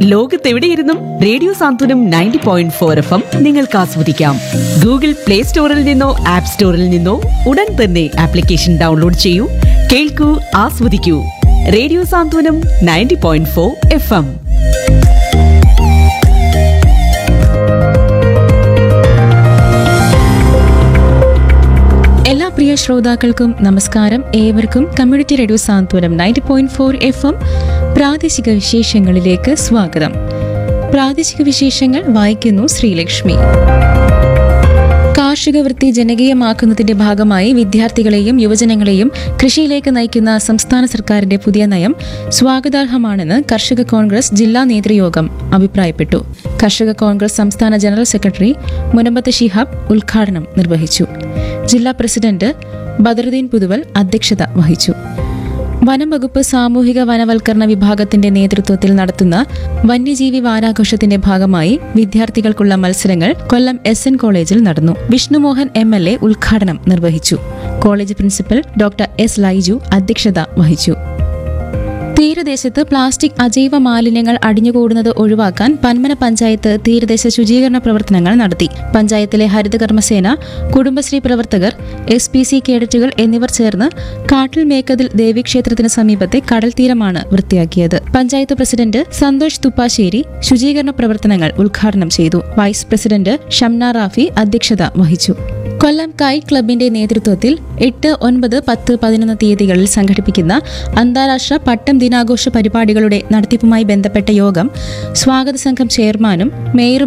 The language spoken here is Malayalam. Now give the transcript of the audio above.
ലോകത്തെവിടെയിരുന്നും radio Santhwanam ninety point four F M നിങ്ങൾക്ക് ആസ്വദിക്കാം ഗൂഗിൾ പ്ലേ സ്റ്റോറിൽ നിന്നോ ആപ്പ് സ്റ്റോറിൽ നിന്നോ ഉടൻ തന്നെ ആപ്ലിക്കേഷൻ ഡൗൺലോഡ് ചെയ്യൂ കേൾക്കൂ ആസ്വദിക്കൂ radio Santhwanam ninety point four F M എല്ലാ പ്രിയ ശ്രോതാക്കൾക്കും നമസ്കാരം ഏവർക്കും community radio Santhwanam ninety point four F M പ്രാദേശിക വിശേഷങ്ങളിലേക്ക് സ്വാഗതം പ്രാദേശിക വിശേഷങ്ങൾ വായിക്കുന്നു ശ്രീലക്ഷ്മി കാർഷിക വൃത്തി ജനകീയമാക്കുന്നതിന്റെ ഭാഗമായി വിദ്യാർത്ഥികളെയും യുവജനങ്ങളെയും കൃഷിയിലേക്ക് നയിക്കുന്ന സംസ്ഥാന സർക്കാരിന്റെ പുതിയ നയം സ്വാഗതാർഹമാണെന്ന് കർഷക കോൺഗ്രസ് ജില്ലാ നേതൃയോഗം അഭിപ്രായപ്പെട്ടു കർഷക കോൺഗ്രസ് സംസ്ഥാന ജനറൽ സെക്രട്ടറി മുനമ്പത്ത് ഷിഹാബ് ഉദ്ഘാടനം നിർവഹിച്ചു ജില്ലാ പ്രസിഡന്റ് ബദറുദ്ദീൻ പുതുവൽ അധ്യക്ഷത വഹിച്ചു വനം വകുപ്പ് സാമൂഹിക വനവൽക്കരണ വിഭാഗത്തിന്റെ നേതൃത്വത്തിൽ നടത്തുന്ന വന്യജീവി വാരാഘോഷത്തിന്റെ ഭാഗമായി വിദ്യാർത്ഥികൾക്കുള്ള മത്സരങ്ങൾ കൊല്ലം എസ് എൻ കോളേജിൽ നടന്നു വിഷ്ണുമോഹൻ എം എൽ എ ഉദ്ഘാടനം നിർവഹിച്ചു college principal doctor S Laiju അധ്യക്ഷത വഹിച്ചു തീരദേശത്ത് പ്ലാസ്റ്റിക് അജൈവ മാലിന്യങ്ങൾ അടിഞ്ഞുകൂടുന്നത് ഒഴിവാക്കാൻ പന്മന പഞ്ചായത്ത് തീരദേശ ശുചീകരണ പ്രവർത്തനങ്ങൾ നടത്തി പഞ്ചായത്തിലെ ഹരിതകർമ്മസേന കുടുംബശ്രീ പ്രവർത്തകർ എസ് പി സി കേഡറ്റുകൾ എന്നിവർ ചേർന്ന് കാട്ടിൽ മേക്കതിൽ ദേവീക്ഷേത്രത്തിന് സമീപത്തെ കടൽ തീരമാണ് വൃത്തിയാക്കിയത് പഞ്ചായത്ത് പ്രസിഡന്റ് സന്തോഷ് തുപ്പാശ്ശേരി ശുചീകരണ പ്രവർത്തനങ്ങൾ ഉദ്ഘാടനം ചെയ്തു വൈസ് പ്രസിഡന്റ് ഷംന റാഫി അധ്യക്ഷത വഹിച്ചു കൊല്ലം കൈ ക്ലബിന്റെ നേതൃത്വത്തിൽ എട്ട് ഒൻപത് പത്ത് പതിനൊന്ന് തീയതികളിൽ സംഘടിപ്പിക്കുന്ന അന്താരാഷ്ട്ര പട്ടം ദിനാഘോഷ പരിപാടികളുടെ നടത്തിപ്പുമായി ബന്ധപ്പെട്ട യോഗം സ്വാഗത സംഘം ചെയർമാനും മേയറും